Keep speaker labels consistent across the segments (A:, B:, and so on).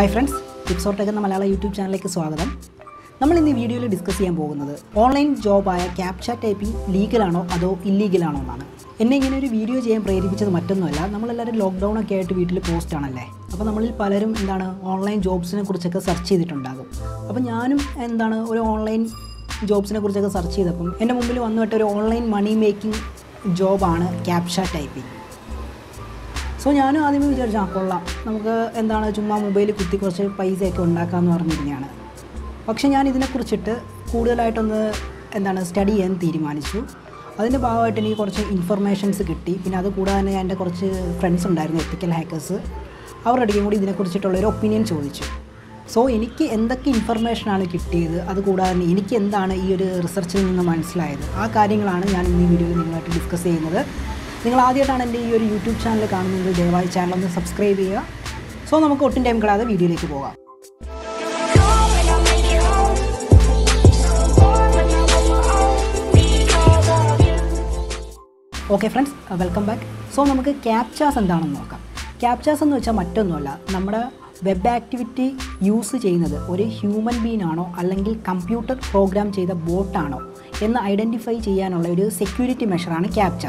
A: hi friends tips or tech എന്ന Malayala YouTube ചാനലിലേക്ക് സ്വാഗതം നമ്മൾ ഇന്ന് ഈ വീഡിയോയിൽ ഡിസ്കസ് ചെയ്യാൻ പോകുന്നത് ഓൺലൈൻ ജോബായ ക്യാപ്ച ടൈപ്പിംഗ് ലീഗലാണോ അതോ ഇല്ലീഗലാണോ എന്നാണ് എന്നെ ഇങ്ങനെ ഒരു വീഡിയോ ചെയ്യാൻ പ്രേരിപ്പിച്ചത് മറ്റൊന്നുമല്ല നമ്മളെല്ലാവരും ലോക്ക്ഡൗൺ ഒക്കെ ആയിട്ട് വീട്ടിൽ പോസ്റ്റ് ആണല്ലേ അപ്പോൾ നമ്മളിൽ പലരും എന്താണ് ഓൺലൈൻ ജോബ്സിനെ കുറിച്ചൊക്കെ സെർച്ച് ചെയ്തിട്ടുണ്ടാകും അപ്പോൾ ഞാനും എന്താണ് ഒരു ഓൺലൈൻ ജോബ്സിനെ കുറിച്ചൊക്കെ സെർച്ച് ചെയ്തപ്പം എൻ്റെ മുമ്പിൽ വന്നിട്ട് ഒരു ഓൺലൈൻ മണി മേക്കിംഗ് ജോബാണ് ക്യാപ്ച ടൈപ്പിംഗ് സോ ഞാനും ആദ്യമേ വിചാരിച്ചു ആ കൊള്ളാം നമുക്ക് എന്താണ് ചുമ്മാ മൊബൈലിൽ കുത്തി കുറച്ച് പൈസയൊക്കെ ഉണ്ടാക്കാമെന്ന് പറഞ്ഞിരുന്നതാണ് പക്ഷെ ഞാൻ ഇതിനെക്കുറിച്ചിട്ട് കൂടുതലായിട്ടൊന്ന് എന്താണ് സ്റ്റഡി ചെയ്യാൻ തീരുമാനിച്ചു അതിൻ്റെ ഭാഗമായിട്ട് എനിക്ക് കുറച്ച് ഇൻഫർമേഷൻസ് കിട്ടി പിന്നെ അത് കൂടാതെ തന്നെ എൻ്റെ കുറച്ച് ഫ്രണ്ട്സ് ഉണ്ടായിരുന്നു എത്തിക്കൽ ഹാക്കേഴ്സ് അവരുടെ ഇടയ്ക്കും കൂടി ഇതിനെക്കുറിച്ചിട്ടുള്ള ഒരു ഒപ്പീനിയൻ ചോദിച്ചു സോ എനിക്ക് എന്തൊക്കെ ഇൻഫർമേഷനാണ് കിട്ടിയത് അതുകൂടാതെ തന്നെ എനിക്ക് എന്താണ് ഈ ഒരു റിസർച്ചിൽ നിന്ന് മനസ്സിലായത് ആ കാര്യങ്ങളാണ് ഞാൻ ഇന്ന് ഈ വീഡിയോയിൽ നിങ്ങളുമായിട്ട് ഡിസ്കസ് ചെയ്യുന്നത് നിങ്ങൾ ആദ്യമായിട്ടാണ് എൻ്റെ ഈ ഒരു യൂട്യൂബ് ചാനൽ കാണുന്നത് ദയവായി ചാനൽ ഒന്ന് സബ്സ്ക്രൈബ് ചെയ്യുക സോ നമുക്ക് ഒട്ടും ടൈം കളയാതെ വീഡിയോയിലേക്ക് പോകാം okay friends welcome back so നമുക്ക് ക്യാപ്ചാസ് എന്താണെന്ന് നോക്കാം ക്യാപ്ചാസ് എന്ന് വെച്ചാൽ മറ്റൊന്നുമല്ല നമ്മുടെ വെബ് ആക്ടിവിറ്റി യൂസ് ചെയ്യുന്നത് ഒരു ഹ്യൂമൻ ബീൻ ആണോ അല്ലെങ്കിൽ കമ്പ്യൂട്ടർ പ്രോഗ്രാം ചെയ്ത ബോട്ടാണോ എന്ന് ഐഡൻറ്റിഫൈ ചെയ്യാനുള്ള ഒരു സെക്യൂരിറ്റി മെഷറാണ് ക്യാപ്ച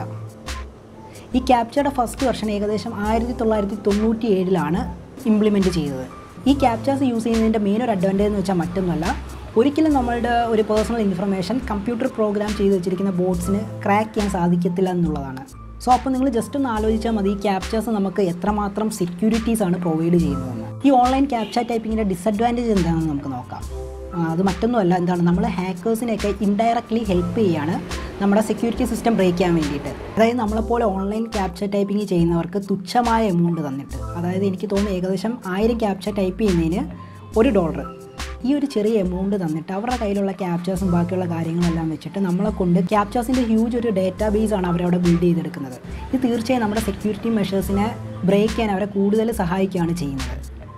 A: ഈ ക്യാപ്ചയുടെ ഫസ്റ്റ് വെർഷൻ ഏകദേശം ആയിരത്തി തൊള്ളായിരത്തി തൊണ്ണൂറ്റി ഏഴിലാണ് ഇംപ്ലിമെൻറ്റ് ചെയ്തത് ഈ ക്യാപ്ചാസ് യൂസ് ചെയ്യുന്നതിൻ്റെ മെയിൻ ഒരു അഡ്വാൻറ്റേജ് എന്ന് വെച്ചാൽ മറ്റൊന്നുമല്ല ഒരിക്കലും നമ്മളുടെ ഒരു പേഴ്സണൽ ഇൻഫർമേഷൻ കമ്പ്യൂട്ടർ പ്രോഗ്രാം ചെയ്ത് വെച്ചിരിക്കുന്ന ബോർഡ്സിന് ക്രാക്ക് ചെയ്യാൻ സാധിക്കത്തില്ല എന്നുള്ളതാണ് സോ അപ്പോൾ നിങ്ങൾ ജസ്റ്റ് ഒന്ന് ആലോചിച്ചാൽ മതി ഈ ക്യാപ്ചാസ് നമുക്ക് എത്രമാത്രം സെക്യൂരിറ്റീസ് ആണ് പ്രൊവൈഡ് ചെയ്യുന്നതെന്ന് ഈ ഓൺലൈൻ ക്യാപ്ച ടൈപ്പിങ്ങിൻ്റെ ഡിസഡ്വാൻറ്റേജ് എന്താണെന്ന് നമുക്ക് നോക്കാം ആ, അത് മറ്റൊന്നുമല്ല എന്താണ് നമ്മൾ ഹാക്കേഴ്സിനെയൊക്കെ ഇൻഡയറക്ട്ലി ഹെൽപ്പ് ചെയ്യാണ് നമ്മുടെ സെക്യൂരിറ്റി സിസ്റ്റം ബ്രേക്ക് ചെയ്യാൻ വേണ്ടിയിട്ട് അതായത് നമ്മളെപ്പോലെ ഓൺലൈൻ ക്യാപ്ചർ ടൈപ്പിംഗ് ചെയ്യുന്നവർക്ക് തുച്ഛമായ എമൗണ്ട് തന്നിട്ട് അതായത് എനിക്ക് തോന്നുന്നു ഏകദേശം ആയിരം ക്യാപ്ചർ ടൈപ്പ് ചെയ്യുന്നതിന് ഒരു ഡോളർ ഈ ഒരു ചെറിയ എമൗണ്ട് തന്നിട്ട് അവരുടെ കയ്യിലുള്ള ക്യാപ്ചേഴ്സും ബാക്കിയുള്ള കാര്യങ്ങളെല്ലാം വെച്ചിട്ട് നമ്മളെ കൊണ്ട് ക്യാപ്ചേഴ്സിൻ്റെ ഹ്യൂജ് ഒരു ഡേറ്റാ ബേസ് ആണ് അവരവിടെ ബിൽഡ് ചെയ്തെടുക്കുന്നത് ഇത് തീർച്ചയായും നമ്മുടെ സെക്യൂരിറ്റി മെഷേഴ്സിനെ ബ്രേക്ക് ചെയ്യാൻ അവരെ കൂടുതൽ സഹായിക്കുകയാണ് ചെയ്യുന്നത്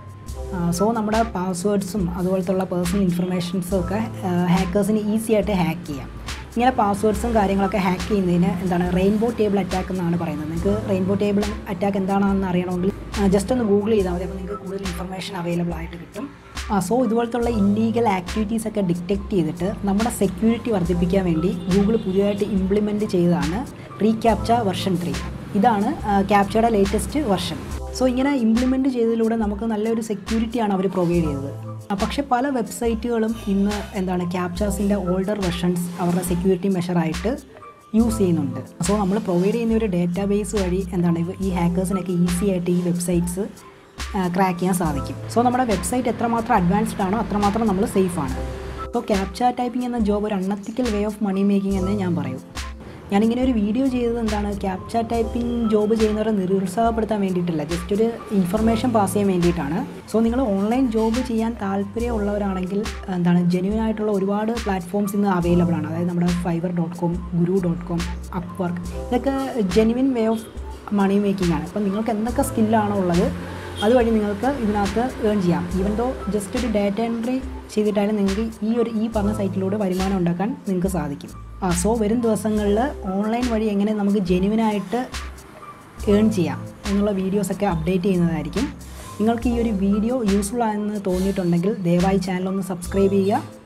A: സോ നമ്മുടെ പാസ്വേഡ്സും അതുപോലത്തുള്ള പേഴ്സണൽ ഇൻഫർമേഷൻസും ഒക്കെ ഹാക്കേഴ്സിന് ഈസി ആയിട്ട് ഹാക്ക് ചെയ്യാം ഇങ്ങനെ പാസ്വേഡ്സും കാര്യങ്ങളൊക്കെ ഹാക്ക് ചെയ്യുന്നതിന് എന്താണ് റെയിൻബോ ടേബിൾ അറ്റാക്ക് എന്നാണ് പറയുന്നത് നിങ്ങൾക്ക് റെയിൻബോ ടേബിൾ അറ്റാക്ക് എന്താണെന്ന് അറിയണമെങ്കിൽ ജസ്റ്റ് ഒന്ന് ഗൂഗിൾ ചെയ്താൽ മതി അപ്പോൾ നിങ്ങൾക്ക് കൂടുതൽ ഇൻഫർമേഷൻ അവൈലബിൾ ആയിട്ട് കിട്ടും സോ ഇതുപോലത്തുള്ള ഇല്ലീഗൽ ആക്ടിവിറ്റീസ് ഒക്കെ ഡിറ്റക്ട് ചെയ്തിട്ട് നമ്മുടെ സെക്യൂരിറ്റി വർദ്ധിപ്പിക്കാൻ വേണ്ടി ഗൂഗിൾ പുതിയതായിട്ട് ഇംപ്ലിമെൻറ്റ് ചെയ്തതാണ് റീക്യാപ്ച വെർഷൻ ത്രീ ഇതാണ് ക്യാപ്ചയുടെ ലേറ്റസ്റ്റ് വെർഷൻ സോ ഇങ്ങനെ ഇംപ്ലിമെൻറ്റ് ചെയ്തതിലൂടെ നമുക്ക് നല്ലൊരു സെക്യൂരിറ്റിയാണ് അവർ പ്രൊവൈഡ് ചെയ്തത് ആ, പക്ഷേ പല വെബ്സൈറ്റുകളും ഇന്ന് എന്താണ് ക്യാപ്ചാസിൻ്റെ ഓൾഡർ വെർഷൻസ് അവരുടെ സെക്യൂരിറ്റി മെഷറായിട്ട് യൂസ് ചെയ്യുന്നുണ്ട് സോ നമ്മൾ പ്രൊവൈഡ് ചെയ്യുന്ന ഒരു ഡേറ്റാ ബേസ് വഴി എന്താണ് ഇവ- ഈ ഹാക്കേഴ്സിനൊക്കെ ഈസി ആയിട്ട് ഈ വെബ്സൈറ്റ്സ് ക്രാക്ക് ചെയ്യാൻ സാധിക്കും സോ നമ്മുടെ വെബ്സൈറ്റ് എത്രമാത്രം അഡ്വാൻസ്ഡ് ആണോ അത്രമാത്രം നമ്മൾ സേഫ് ആണ് സോ ക്യാപ്ച ടൈപ്പിംഗ് എന്ന ജോബ് ഒരു unethical way of money making എന്നേ ഞാൻ പറയൂ ഞാനിങ്ങനെ ഒരു വീഡിയോ ചെയ്തത് എന്താണ് ക്യാപ്ച ടൈപ്പിംഗ് ജോബ് ചെയ്യുന്നവരെ നിരുത്സാഹപ്പെടുത്താൻ വേണ്ടിയിട്ടില്ല ജസ്റ്റ് ഒരു ഇൻഫർമേഷൻ പാസ് ചെയ്യാൻ വേണ്ടിയിട്ടാണ് സോ നിങ്ങൾ ഓൺലൈൻ ജോബ് ചെയ്യാൻ താല്പര്യമുള്ളവരാണെങ്കിൽ എന്താണ് ജെന്യൂൻ ആയിട്ടുള്ള ഒരുപാട് പ്ലാറ്റ്ഫോംസ് ഇന്ന് അവൈലബിൾ ആണ് അതായത് നമ്മുടെ Fiverr dot com Guru dot com Upwork ഇതൊക്കെ genuine way of money making ആണ് അപ്പം നിങ്ങൾക്ക് എന്തൊക്കെ സ്കില്ലാണോ ഉള്ളത് അതുവഴി നിങ്ങൾക്ക് ഇതിനകത്ത് ഏൺ ചെയ്യാം ഈവൻ ദോ ജസ്റ്റ് ഒരു ഡാറ്റ എൻട്രി ചെയ്തിട്ടായാലും നിങ്ങൾക്ക് ഈ ഒരു ഈ പറഞ്ഞ സൈറ്റിലൂടെ വരുമാനം ഉണ്ടാക്കാൻ നിങ്ങൾക്ക് സാധിക്കും ആ സോ വരും ദിവസങ്ങളിൽ ഓൺലൈൻ വഴി എങ്ങനെ നമുക്ക് ജെനുവിനായിട്ട് ഏൺ ചെയ്യാം എന്നുള്ള വീഡിയോസൊക്കെ അപ്ഡേറ്റ് ചെയ്യുന്നതായിരിക്കും നിങ്ങൾക്ക് ഈ ഒരു വീഡിയോ യൂസ്ഫുൾ ആയെന്ന് തോന്നിയിട്ടുണ്ടെങ്കിൽ ദയവായി ചാനൽ ഒന്ന് സബ്സ്ക്രൈബ് ചെയ്യുക